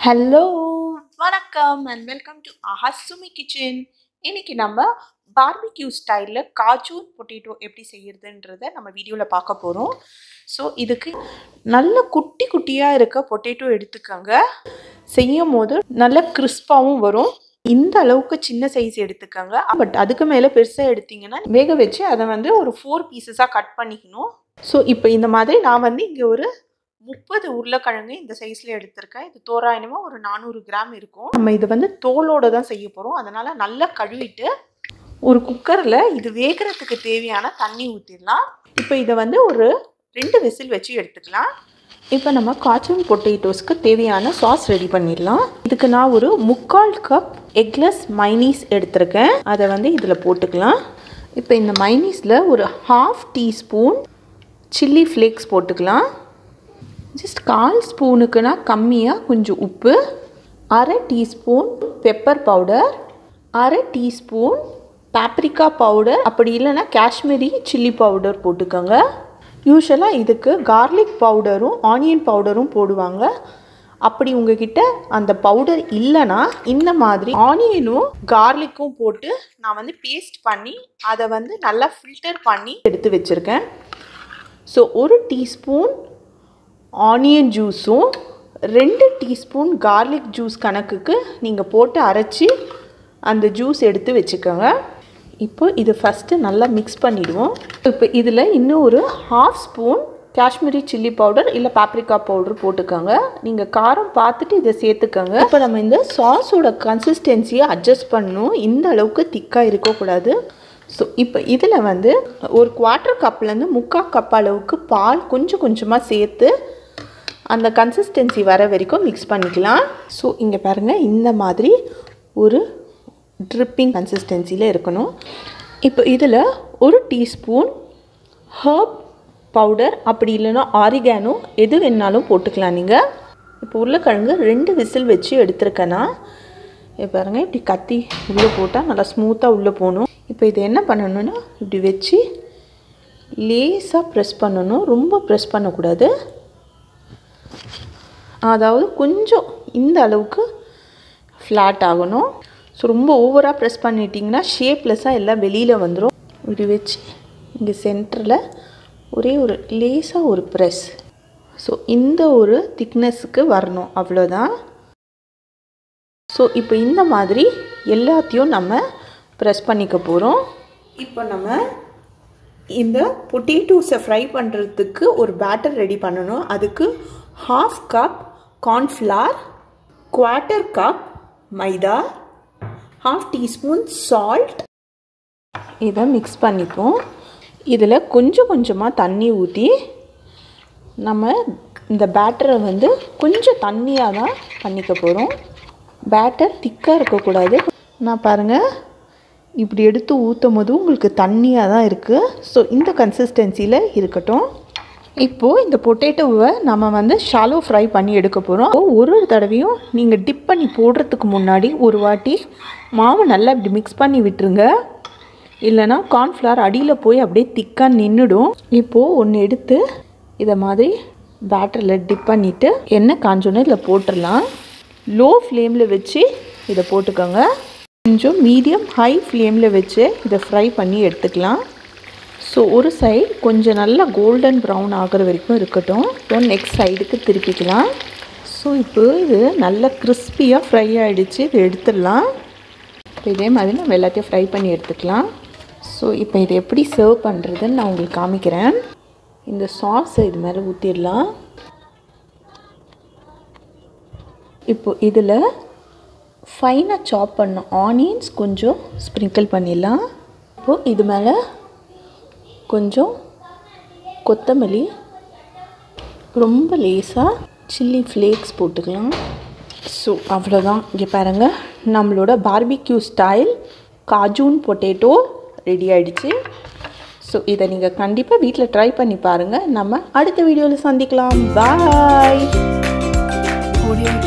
hello வணக்கம் and welcome to அஹசுமி kitchen இன்னைக்கு நம்ம பார்பிக்யூ ஸ்டைலில் காஜூன் பொட்டேட்டோ எப்படி செய்யறதுன்றத நம்ம வீடியோவில் பார்க்க போகிறோம் ஸோ இதுக்கு நல்ல குட்டி குட்டியாக இருக்க பொட்டேட்டோ எடுத்துக்கோங்க செய்யும் போது நல்ல கிறிஸ்பாகவும் வரும் இந்த அளவுக்கு சின்ன சைஸ் எடுத்துக்கோங்க பட் அதுக்கு மேலே பெருசாக எடுத்தீங்கன்னா வேக வச்சு அதை வந்து ஒரு ஃபோர் பீசஸாக கட் பண்ணிக்கணும் ஸோ இப்போ இந்த மாதிரி நான் வந்து இங்கே ஒரு முப்பது உருளைக்கிழங்கு இந்த சைஸில் எடுத்திருக்கேன் இது தோராயமாக ஒரு நானூறு கிராம் இருக்கும் நம்ம இது வந்து தோலோடு தான் செய்ய போகிறோம் அதனால் நல்லா கழுவிட்டு ஒரு குக்கரில் இது வேகிறதுக்கு தேவையான தண்ணி ஊற்றிடலாம் இப்போ இதை வந்து ஒரு ரெண்டு விசில் வச்சு எடுத்துக்கலாம் இப்போ நம்ம காய்ச்சல் பொட்டேட்டோஸ்க்கு தேவையான சாஸ் ரெடி பண்ணிடலாம் இதுக்கு நான் ஒரு முக்கால் கப் எக்லெஸ் மைனீஸ் எடுத்திருக்கேன் அதை வந்து இதில் போட்டுக்கலாம் இப்போ இந்த மைனீஸில் ஒரு ஹாஃப் டீஸ்பூன் சில்லி ஃப்ளேக்ஸ் போட்டுக்கலாம் ஜஸ்ட் கால் ஸ்பூனுக்குனா கம்மியாக கொஞ்சம் உப்பு அரை டீஸ்பூன் பெப்பர் பவுடர் அரை டீஸ்பூன் பாப்ரிக்கா பவுடர் அப்படி இல்லைன்னா காஷ்மீரி சில்லி பவுடர் போட்டுக்கோங்க யூஸ்வலாக இதுக்கு கார்லிக் பவுடரும் ஆனியன் பவுடரும் போடுவாங்க அப்படி உங்ககிட்ட அந்த பவுடர் இல்லைன்னா இந்த மாதிரி ஆனியனும் கார்லிக்கும் போட்டு நான் வந்து பேஸ்ட் பண்ணி அதை வந்து நல்லா ஃபில்டர் பண்ணி எடுத்து வச்சுருக்கேன் ஸோ ஒரு டீஸ்பூன் ஆனியன் ஜூஸும் ரெண்டு டீஸ்பூன் கார்லிக் ஜூஸ் கணக்குக்கு நீங்கள் போட்டு அரைச்சி அந்த ஜூஸ் எடுத்து வச்சுக்கோங்க இப்போ இது ஃபஸ்ட்டு நல்லா மிக்ஸ் பண்ணிவிடுவோம் இப்போ இதில் இன்னும் ஒரு half spoon Kashmiri chilli powder இல்லை பாப்ரிக்கா பவுடர் போட்டுக்கோங்க நீங்கள் காரம் பார்த்துட்டு இதை சேர்த்துக்கோங்க இப்போ நம்ம இந்த சாஸோட கன்சிஸ்டன்சியை அட்ஜஸ்ட் பண்ணணும் இந்த அளவுக்கு திக்காக இருக்கக்கூடாது ஸோ இப்போ இதில் வந்து ஒரு குவார்ட்டர் கப்லேருந்து முக்கால் கப் அளவுக்கு பால் கொஞ்சம் கொஞ்சமாக சேர்த்து அந்த கன்சிஸ்டன்சி வர வரைக்கும் மிக்ஸ் பண்ணிக்கலாம் ஸோ இங்கே பாருங்கள் இந்த மாதிரி ஒரு ட்ரிப்பிங் கன்சிஸ்டன்சியில் இருக்கணும் இப்போ இதில் ஒரு டீஸ்பூன் ஹர்ப் பவுடர் அப்படி இல்லைன்னா ஆரிகானோ எது வேணாலும் போட்டுக்கலாம் நீங்கள் இப்போ உருளைக்கிழங்கு ரெண்டு விசில் வச்சு எடுத்துருக்கேன்னா இப்போ பாருங்கள் இப்படி கத்தி உள்ளே போட்டால் நல்லா ஸ்மூத்தாக உள்ளே போகணும் இப்போ இது என்ன பண்ணணுன்னா இப்படி வச்சு லேஸாக ப்ரெஸ் பண்ணணும் ரொம்ப ப்ரெஸ் பண்ணக்கூடாது அதாவது கொஞ்சம் இந்த அளவுக்கு ஃப்ளாட் ஆகணும் ஸோ ரொம்ப ஓவராக ப்ரெஸ் பண்ணிட்டிங்கன்னா ஷேப்லெஸ்ஸாக எல்லாம் வெளியில் வந்துடும் இப்படி வச்சு இங்கே சென்டரில் ஒரே ஒரு லேஸாக ஒரு ப்ரெஸ் ஸோ இந்த ஒரு திக்னஸுக்கு வரணும் அவ்வளோதான் ஸோ இப்போ இந்த மாதிரி எல்லாத்தையும் நம்ம ப்ரெஸ் பண்ணிக்க போகிறோம் இப்போ நம்ம இந்த பொட்டேட்டோஸை ஃப்ரை பண்ணுறதுக்கு ஒரு பேட்டர் ரெடி பண்ணணும் அதுக்கு half cup cornflour quarter cup maida half teaspoon salt இதை மிக்ஸ் பண்ணிப்போம் இதில் கொஞ்சம் கொஞ்சமாக தண்ணி ஊற்றி நம்ம இந்த பேட்டரை வந்து கொஞ்சம் தண்ணியாக தான் பண்ணிக்க போகிறோம் பேட்டர் திக்காக இருக்கக்கூடாது நான் பாருங்கள் இப்படி எடுத்து ஊற்றும் போது உங்களுக்கு தண்ணியாக தான் இருக்குது ஸோ இந்த கன்சிஸ்டன்சியில் இருக்கட்டும் இப்போது இந்த பொட்டேட்டோவை நம்ம வந்து ஷாலோ ஃப்ரை பண்ணி எடுக்க போகிறோம் ஒரு ஒரு தடவையும் நீங்கள் டிப் பண்ணி போடுறதுக்கு முன்னாடி ஒரு வாட்டி மாவு நல்லா இப்படி மிக்ஸ் பண்ணி விட்டுருங்க இல்லைனா கார்ன்ஃப்ளவர் அடியில் போய் அப்படியே திக்காக நின்றுடும் இப்போது ஒன்று எடுத்து இதை மாதிரி பேட்டரில் டிப் பண்ணிவிட்டு எண்ணெய் காஞ்சோன்னே இதில் போட்டுடலாம் லோ ஃப்ளேமில் வச்சு இதை போட்டுக்கோங்க கொஞ்சம் மீடியம் ஹை ஃப்ளேமில் வச்சு இதை ஃப்ரை பண்ணி எடுத்துக்கலாம் ஸோ ஒரு சைடு கொஞ்சம் நல்லா கோல்டன் ப்ரௌன் ஆகிற வரைக்கும் இருக்கட்டும் இப்போ நெக்ஸ்ட் சைடுக்கு திருப்பிக்கலாம் ஸோ இப்போ இது நல்லா கிறிஸ்பியாக ஃப்ரை ஆகிடுச்சு இது எடுத்துடலாம் இப்போ இதே மாதிரி நம்ம எல்லாத்தையும் ஃப்ரை பண்ணி எடுத்துக்கலாம் ஸோ இப்போ இதை எப்படி சர்வ் பண்ணுறதுன்னு நான் உங்களுக்கு காமிக்கிறேன் இந்த சாஸை இது மேலே ஊற்றிடலாம் இப்போ இதில் ஃபைனாக சாப் பண்ண ஆனியன்ஸ் கொஞ்சம் ஸ்ப்ரிங்கிள் பண்ணிடலாம் இப்போது இது மேலே கொஞ்சம் கொத்தமல்லி ரொம்ப லேசாக சில்லி ஃப்ளேக்ஸ் போட்டுக்கலாம் ஸோ அவ்வளோதான் இங்கே பாருங்கள் நம்மளோட barbecue style Cajun potato ready ஆகிடுச்சு ஸோ இதை நீங்கள் கண்டிப்பாக வீட்டில் ட்ரை பண்ணி பாருங்கள் நம்ம அடுத்த வீடியோவில் சந்திக்கலாம் பாய்